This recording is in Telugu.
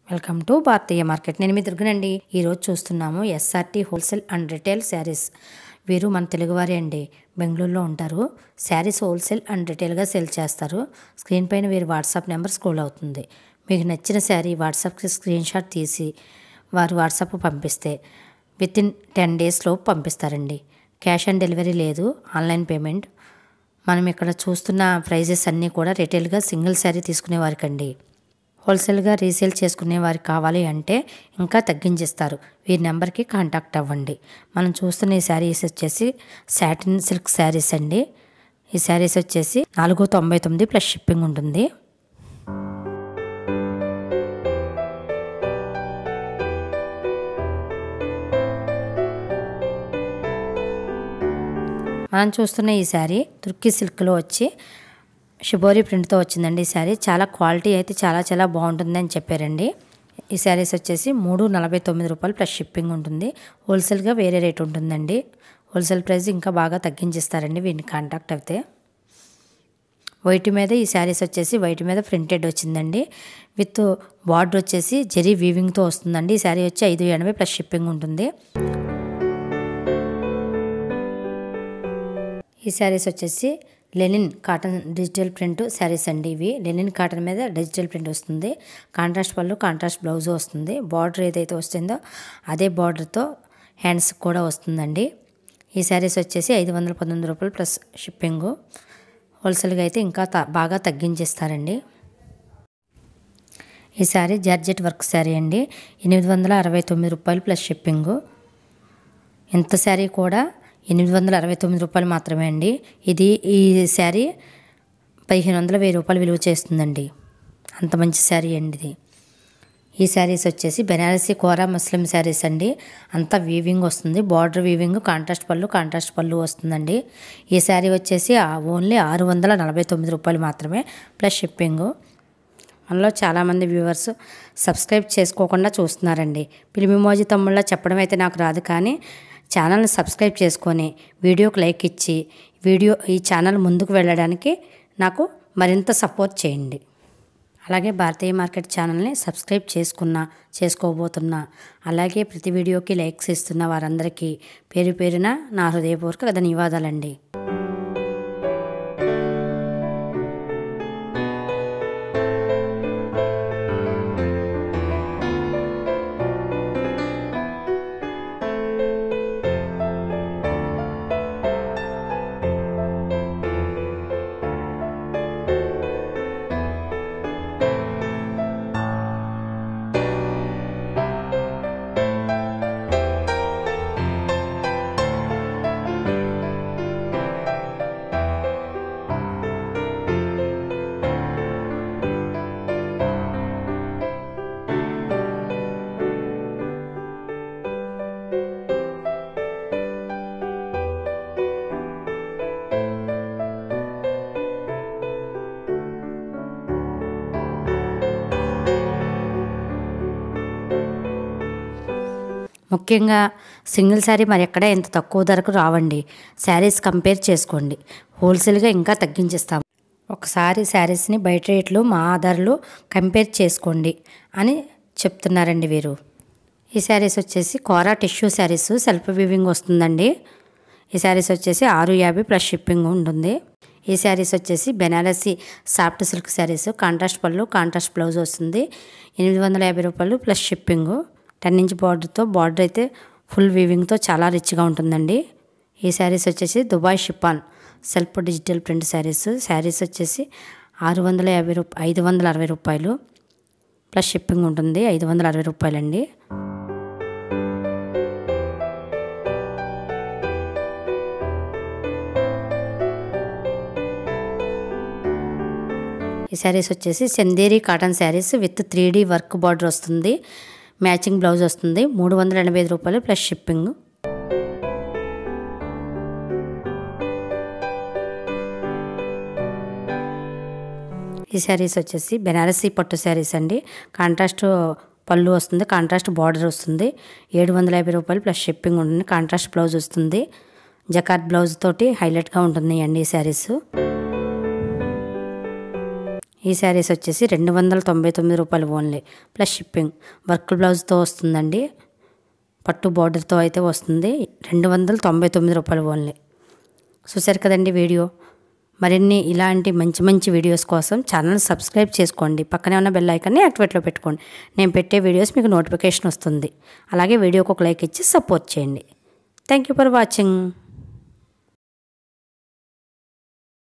వెల్కమ్ టు భారతీయ మార్కెట్ నేను మీ దుర్గనండి ఈరోజు చూస్తున్నాము SRT wholesale and retail saris వీరు మన తెలుగువారే అండి బెంగళూరులో ఉంటారు శారీస్ హోల్సేల్ అండ్ రిటైల్గా సేల్ చేస్తారు స్క్రీన్ పైన వీరి వాట్సాప్ నెంబర్ స్క్రోల్ అవుతుంది మీకు నచ్చిన శారీ వాట్సాప్కి స్క్రీన్ షాట్ తీసి వారు వాట్సాప్ పంపిస్తే విత్ ఇన్ టెన్ డేస్లో పంపిస్తారండి క్యాష్ ఆన్ డెలివరీ లేదు ఆన్లైన్ పేమెంట్ మనం ఇక్కడ చూస్తున్న ప్రైజెస్ అన్నీ కూడా రిటైల్గా సింగిల్ శారీ తీసుకునే వారికండి హోల్సేల్గా రీసేల్ చేసుకునే వారికి కావాలి అంటే ఇంకా తగ్గించిస్తారు వీరి నెంబర్కి కాంటాక్ట్ అవ్వండి మనం చూస్తున్న ఈ శారీస్ వచ్చేసి సాటిన్ సిల్క్ శారీస్ అండి ఈ శారీస్ వచ్చేసి నాలుగు తొంభై తొమ్మిది ప్లస్ షిప్పింగ్ ఉంటుంది మనం చూస్తున్న ఈ శారీ తుర్కీ సిల్క్లో వచ్చి షిబోరి ప్రింట్తో వచ్చిందండి ఈ శారీ చాలా క్వాలిటీ అయితే చాలా చాలా బాగుంటుందని చెప్పారండి ఈ శారీస్ వచ్చేసి మూడు నలభై తొమ్మిది రూపాయలు ప్లస్ షిప్పింగ్ ఉంటుంది హోల్సేల్గా వేరే రేట్ ఉంటుందండి హోల్సేల్ ప్రైస్ ఇంకా బాగా తగ్గించిస్తారండి వీటిని కాంటాక్ట్ అయితే వైట్ మీద ఈ శారీస్ వచ్చేసి వైట్ మీద ప్రింటెడ్ వచ్చిందండి విత్ బార్డర్ వచ్చేసి జెరీ వీవింగ్తో వస్తుందండి ఈ శారీ వచ్చి ఐదు ఎనభై ప్లస్ షిప్పింగ్ ఉంటుంది ఈ శారీస్ వచ్చేసి linen cotton digital print saris అండి ఇవి లెనిన్ కాటన్ మీద డిజిటల్ ప్రింట్ వస్తుంది కాంట్రాస్ట్ పళ్ళు కాంట్రాస్ట్ బ్లౌజ్ వస్తుంది బార్డర్ ఏదైతే వస్తుందో అదే బార్డర్తో హ్యాండ్స్ కూడా వస్తుందండి ఈ శారీస్ వచ్చేసి ఐదు వందల పంతొమ్మిది రూపాయలు ప్లస్ షిప్పింగ్ హోల్సేల్గా అయితే ఇంకా త బాగా తగ్గించేస్తారండి ఈ శారీ జార్జెట్ వర్క్ శారీ అండి ఎనిమిది వందల అరవై తొమ్మిది రూపాయలు ప్లస్ షిప్పింగు ఇంత శారీ కూడా ఎనిమిది వందల అరవై తొమ్మిది రూపాయలు మాత్రమే అండి ఇది ఈ శారీ పదిహేను వందల వెయ్యి రూపాయలు విలువ చేస్తుందండి అంత మంచి శారీ అండి ఇది ఈ శారీస్ వచ్చేసి బెనారసీ కోరా ముస్లిం శారీస్ అండి అంతా వీవింగ్ వస్తుంది బార్డర్ వీవింగ్ కాంట్రాస్ట్ పళ్ళు కాంట్రాస్ట్ పళ్ళు వస్తుందండి ఈ శారీ వచ్చేసి ఓన్లీ ఆరు వందల నలభై తొమ్మిది రూపాయలు మాత్రమే ప్లస్ షిప్పింగు మనలో చాలామంది వ్యూవర్స్ సబ్స్క్రైబ్ చేసుకోకుండా చూస్తున్నారండి పిలిమిమోజీ తమ్ముళ్ళ చెప్పడం అయితే నాకు రాదు కానీ ఛానల్ని సబ్స్క్రైబ్ చేసుకొని వీడియోకి లైక్ ఇచ్చి వీడియో ఈ ఛానల్ ముందుకు వెళ్ళడానికి నాకు మరింత సపోర్ట్ చేయండి అలాగే భారతీయ మార్కెట్ ఛానల్ని సబ్స్క్రైబ్ చేసుకున్నా చేసుకోబోతున్నా అలాగే ప్రతి వీడియోకి లైక్స్ ఇస్తున్న వారందరికీ పేరు పేరున నా హృదయపూర్వక ధన్యవాదాలండి ముఖ్యంగా సింగిల్ శారీ మరి ఎక్కడ ఎంత తక్కువ ధరకు రావండి శారీస్ కంపేర్ చేసుకోండి హోల్సేల్గా ఇంకా తగ్గించేస్తాం ఒకసారి శారీస్ని బయట రేట్లు మా ఆధార్లు కంపేర్ చేసుకోండి అని చెప్తున్నారండి వీరు ఈ శారీస్ వచ్చేసి kora tissue saris self weaving వస్తుందండి ఈ శారీస్ వచ్చేసి ఆరు యాభై ప్లస్ షిప్పింగ్ ఉంటుంది ఈ శారీస్ వచ్చేసి Banarasi soft silk saris contrast పళ్ళు కాంట్రాస్ట్ బ్లౌజ్ వస్తుంది ఎనిమిది వందల యాభై రూపాయలు ప్లస్ షిప్పింగు టెన్ ఇంచ్ బార్డర్తో బార్డర్ అయితే ఫుల్ వీవింగ్తో చాలా రిచ్గా ఉంటుందండి ఈ శారీస్ వచ్చేసి Dubai chiffon self digital print saris saris వచ్చేసి ఆరు వందల యాభై రూప ఐదు వందల అరవై రూపాయలు ప్లస్ షిప్పింగ్ ఉంటుంది ఐదు వందల అరవై రూపాయలండి ఈ శారీస్ వచ్చేసి Chanderi cotton saris with three D work border వస్తుంది మ్యాచింగ్ బ్లౌజ్ వస్తుంది మూడు వందల ఎనభై ఐదు రూపాయలు ప్లస్ షిప్పింగ్ ఈ శారీస్ వచ్చేసి బెనారసీ పట్టు శారీస్ అండి కాంట్రాస్ట్ పళ్ళు వస్తుంది కాంట్రాస్ట్ బార్డర్ వస్తుంది ఏడు వందల యాభై రూపాయలు ప్లస్ షిప్పింగ్ ఉంటుంది కాంట్రాస్ట్ బ్లౌజ్ వస్తుంది జకాట్ బ్లౌజ్ తోటి హైలైట్గా ఉంటుంది అండి ఈ శారీస్ ఈ శారీస్ వచ్చేసి రెండు వందల తొంభై తొమ్మిది రూపాయలు ఓన్లీ ప్లస్ షిప్పింగ్ వర్క్ బ్లౌజ్తో వస్తుందండి పట్టు బార్డర్తో అయితే వస్తుంది రెండు వందల తొంభై తొమ్మిది రూపాయలు ఓన్లీ చూసారు కదండి వీడియో మరిన్ని ఇలాంటి మంచి మంచి వీడియోస్ కోసం ఛానల్ సబ్స్క్రైబ్ చేసుకోండి పక్కనే ఉన్న బెల్ ఐకాన్ని యాక్టివేట్లో పెట్టుకోండి నేను పెట్టే వీడియోస్ మీకు నోటిఫికేషన్ వస్తుంది అలాగే వీడియోకి ఒక లైక్ ఇచ్చి సపోర్ట్ చేయండి థ్యాంక్ యూ ఫర్ వాచింగ్